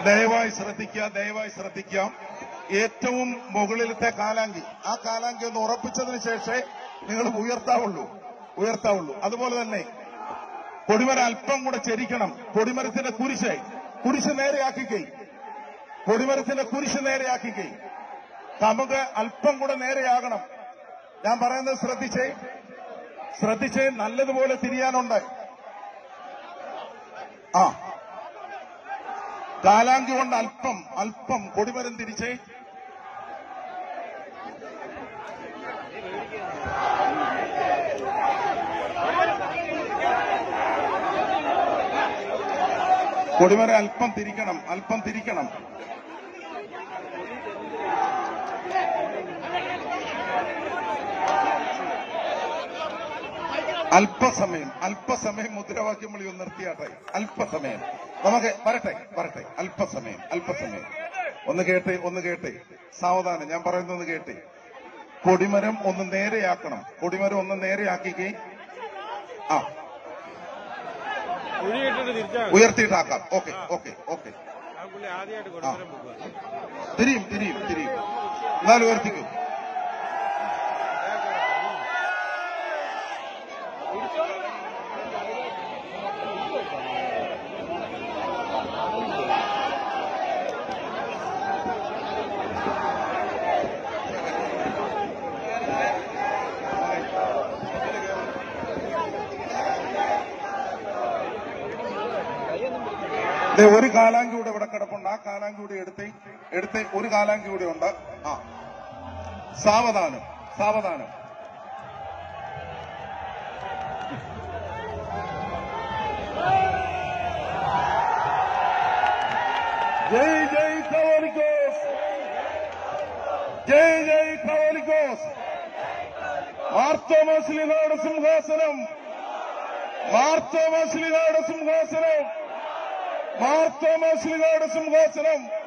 ദയവായി ശ്രദ്ധിക്കുക ദയവായി ശ്രദ്ധിക്കാം ഏറ്റവും മുകളിലത്തെ കാലാങ്കി ആ കാലാങ്കി ഒന്ന് ഉറപ്പിച്ചതിന് ശേഷമേ നിങ്ങൾ ഉയർത്താവുള്ളൂ ഉയർത്താവുള്ളൂ അതുപോലെ തന്നെ കൊടിമരം അല്പം കൂടെ ചെരിക്കണം കൊടിമരത്തിന്റെ കുരിശ് കുരിശ് നേരെയാക്കിക്കേ കൊടിമരത്തിന്റെ കുരിശ് നേരെയാക്കിക്കേ നമുക്ക് അല്പം കൂടെ നേരെയാകണം ഞാൻ പറയുന്നത് ശ്രദ്ധിച്ചേ ശ്രദ്ധിച്ചേ നല്ലതുപോലെ തിരിയാനുണ്ട് ആ കാലാങ്കി കൊണ്ട് അല്പം അല്പം കൊടിമരം തിരിച്ചേ കൊടിമരം അല്പം തിരിക്കണം അല്പം തിരിക്കണം അല്പസമയം അല്പസമയം മുദ്രാവാക്യം വിളി ഒന്ന് നിർത്തിയാട്ടെ അല്പസമയം നമുക്ക് വരട്ടെ വരട്ടെ അല്പസമയം അല്പസമയം ഒന്ന് കേട്ടെ ഒന്ന് കേട്ടെ സാവധാനം ഞാൻ പറയുന്നത് കേട്ടെ കൊടിമരം ഒന്ന് നേരെയാക്കണം കൊടിമരം ഒന്ന് നേരെയാക്കിക്കേ ആ കുഴിയിട്ടിട്ട് തിരിച്ചാൽ ഉയർത്തിയിട്ടാക്കാം ഓക്കെ ഓക്കെ ഓക്കെ ആ പുള്ളി ആദ്യമായിട്ട് കൊടുത്തരം പോകുക തിരിയും തിരിയും തിരിയും എന്നാലും ഉയർത്തിക്കും ദേ, ഒരു കാലാങ്കി കൂടെ ഇവിടെ കിടപ്പുണ്ട് ആ കാലാങ്കി കൂടി എടുത്തേ എടുത്തേ ഒരു കാലാങ്കി കൂടെ ഉണ്ട് ആ സാവധാനം സാവധാനം ജയ് ജയ് കവലിക്കോസ് ജയ് ജയ് കവലിക്കോസ് മാർത്തോമസ്ലിനാട് സിംഹാസനം മാർത്തോമസ്ലിനാട് സിംഹാസനം മാർത്തോമസ്ലിനാട് സിംഹാസനം